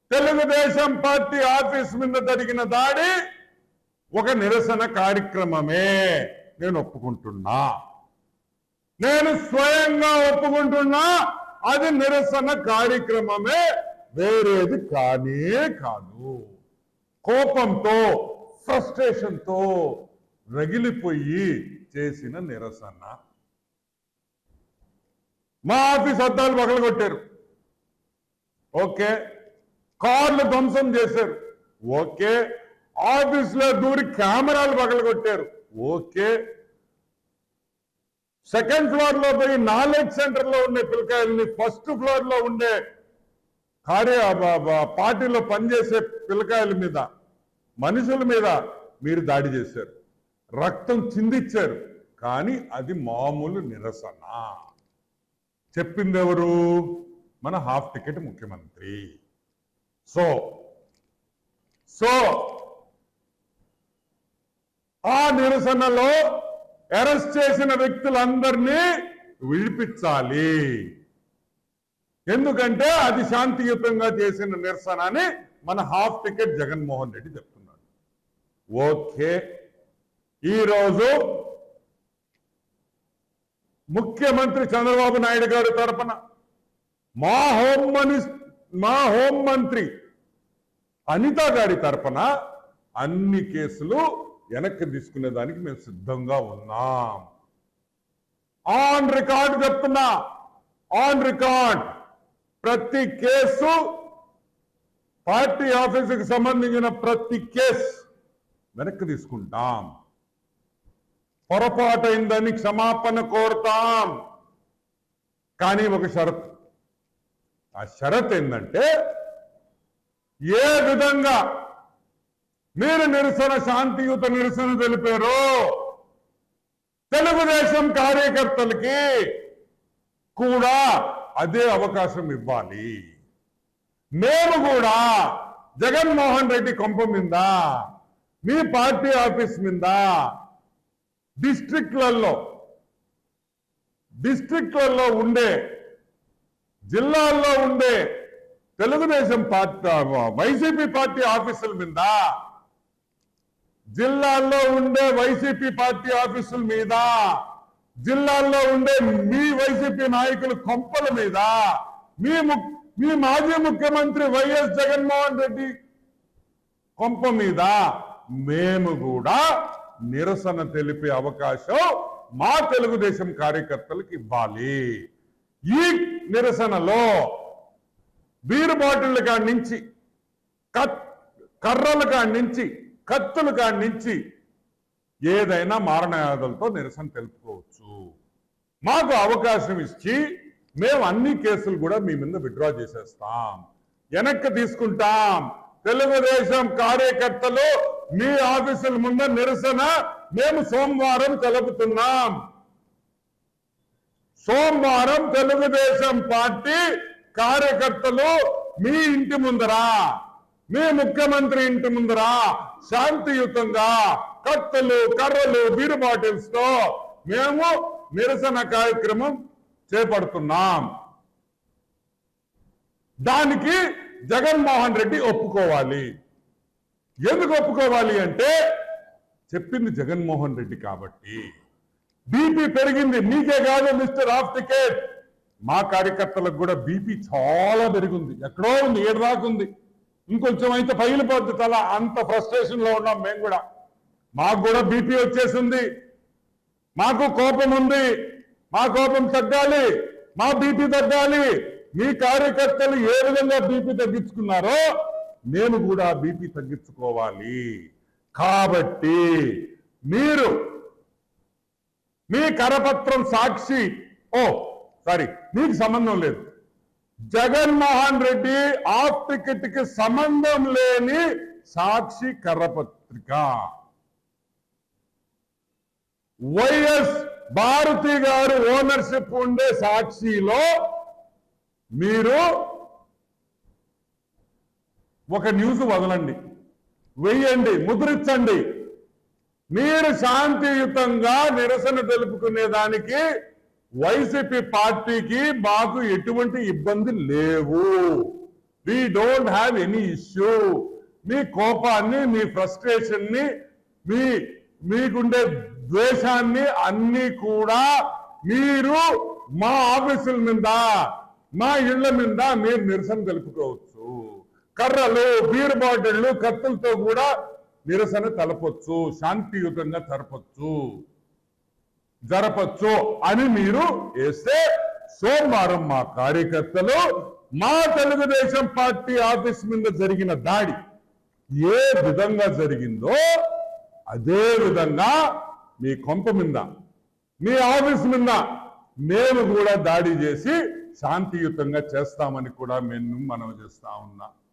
Telugu Desam party office మీద జరిగిన దాడి ఒక నిరసన కార్యక్రమమే నేను ఒప్పుకుంటున్నా నేను స్వయంగా ఒప్పుకుంటున్నా అది నిరసన కార్యక్రమమే వేరేది కానే కాదు కోపంతో ఫ్రస్ట్రేషన్తో రగిలిపోయి చేసిన నిరసన మా ఆఫీస్ అద్దాలు పగలగొట్టారు ఓకే కార్లు ధ్వంసం చేశారు ఓకే ఆఫీస్ లో దూరి కెమెరాలు పగలగొట్టారు ఓకే సెకండ్ ఫ్లోర్ లో పోయి నాలెడ్జ్ సెంటర్ లో ఉండే పిల్లకాయల్ని ఫస్ట్ ఫ్లోర్ లో ఉండే కార్య బ- బ- పార్టీలో పనిచేసే పిల్లకాయల మీద మనుషుల మీద మీరు దాడి చేశారు రక్తం చిందిచ్చారు కానీ అది మామూలు నిరసన చెప్పింది ఎవరు మన హాఫ్ టికెట్ ముఖ్యమంత్రి సో సో ఆ నిరసనలో అరెస్ట్ చేసిన వ్యక్తులందరినీ విడిపించాలి ఎందుకంటే అది శాంతియుతంగా చేసిన నిరసన అని మన హాఫ్ టికెట్ జగన్మోహన్ రెడ్డి చెప్తున్నాడు ఓకే ఈరోజు ముఖ్యమంత్రి చంద్రబాబు నాయుడు గారి తరపున మా హోం మినిస్ మా హోం మంత్రి అనిత గారి తరపున అన్ని కేసులు వెనక్కి తీసుకునే దానికి మేము సిద్ధంగా ఉన్నాం ఆన్ రికార్డ్ చెప్తున్నా ఆన్ రికార్డ్ ప్రతి కేసు పార్టీ ఆఫీసుకి సంబంధించిన ప్రతి కేసు వెనక్కి తీసుకుంటాం పొరపాటైందని క్షమాపణ కోరుతాం కానీ ఒక షరత్ ఆ షరత్ ఏంటంటే ఏ విధంగా మీరు నిరసన శాంతియుత నిరసన తెలిపారో తెలుగుదేశం కార్యకర్తలకి కూడా అదే అవకాశం ఇవ్వాలి మేము కూడా జగన్మోహన్ రెడ్డి కొంప మీద మీ పార్టీ ఆఫీస్ మీద డిస్ట్రిక్ట్లలో డిస్ట్రిక్ట్లలో ఉండే జిల్లాల్లో ఉండే తెలుగుదేశం పార్టీ వైసీపీ పార్టీ ఆఫీసుల మీద జిల్లాల్లో ఉండే వైసీపీ పార్టీ ఆఫీసుల మీద జిల్లాల్లో ఉండే మీ వైసీపీ నాయకుల కొంపల మీద మీ ము- మీ మాజీ ముఖ్యమంత్రి వైఎస్ జగన్మోహన్ రెడ్డి కొంప మీద మేము కూడా నిరసన తెలిపే అవకాశం మా తెలుగుదేశం కార్యకర్తలకు ఇవ్వాలి ఈ నిరసనలో బీరు బాటిళ్ళ కాడి నుంచి కత్ కర్రల కాడి నుంచి కత్తుల కాడి నుంచి ఏదైనా మారణయాదులతో నిరసన తెలుపుకోవచ్చు మాకు అవకాశం ఇచ్చి మేము అన్ని కేసులు కూడా మీ మీద విత్డ్రా చేసేస్తాం వెనక్కి తీసుకుంటాం తెలుగుదేశం కార్యకర్తలు మీ ఆఫీసుల ముందు నిరసన మేము సోమవారం తెలుపుతున్నాం సోమవారం తెలుగుదేశం పార్టీ కార్యకర్తలు మీ ఇంటి ముందరా మీ ముఖ్యమంత్రి ఇంటి ముందరా శాంతియుతంగా కత్తులు కర్రలు బీరు బాటిల్స్ తో మేము నిరసన కార్యక్రమం చేపడుతున్నాం దానికి జగన్మోహన్ రెడ్డి ఒప్పుకోవాలి ఎందుకు ఒప్పుకోవాలి అంటే చెప్పింది జగన్మోహన్ రెడ్డి కాబట్టి బీపీ పెరిగింది మీకే కాదు మిస్టర్ ఆఫ్ టికెట్ మా కార్యకర్తలకు కూడా బీపీ చాలా పెరిగింది ఎక్కడో ఉంది ఏడు దాకా ఉంది ఇంకొంచెం అయితే పగిలిపోద్ది తల అంత ఫ్రస్ట్రేషన్ లో ఉన్నాం మేము కూడా మాకు కూడా బీపీ వచ్చేసింది మాకు కోపం ఉంది మా కోపం తగ్గాలి మా బీపీ తగ్గాలి మీ కార్యకర్తలు ఏ విధంగా బీపీ తగ్గించుకున్నారో మేము కూడా బీపీ తగ్గించుకోవాలి కాబట్టి మీరు మీ కరపత్రం సాక్షి ఓ సారీ మీకు సంబంధం లేదు జగన్మోహన్ రెడ్డి ఆఫ్ టికెట్ కి సంబంధం లేని సాక్షి కరపత్రిక వైఎస్ భారతి గారు ఓనర్షిప్ ఉండే సాక్షిలో మీరు ఒక న్యూస్ వదలండి వెయ్యండి ముద్రించండి మీరు శాంతియుతంగా నిరసన తెలుపుకునే దానికి వైసీపీ పార్టీకి మాకు ఎటువంటి ఇబ్బంది లేవు we don't have any issue మీ కోపాన్ని మీ ఫ్రస్ట్రేషన్ ని మీ మీకుండే ద్వేషాన్ని అన్ని కూడా మీరు మా ఆఫీసుల మీద మా ఇళ్ల మీద మీరు నిరసన తెలుపుకోవచ్చు కర్రలు బీర్ బాటిళ్లు కత్తులతో కూడా నిరసన తెలపొచ్చు శాంతియుతంగా జరపొచ్చు జరపచ్చు అని మీరు వేస్తే సోమవారం మా కార్యకర్తలు మా తెలుగుదేశం పార్టీ ఆఫీస్ మీద జరిగిన దాడి ఏ విధంగా జరిగిందో అదే విధంగా మీ కొంప మీద మీ ఆఫీస్ మీద మేము కూడా దాడి చేసి శాంతియుతంగా చేస్తామని కూడా మేము మనం చేస్తా ఉన్నా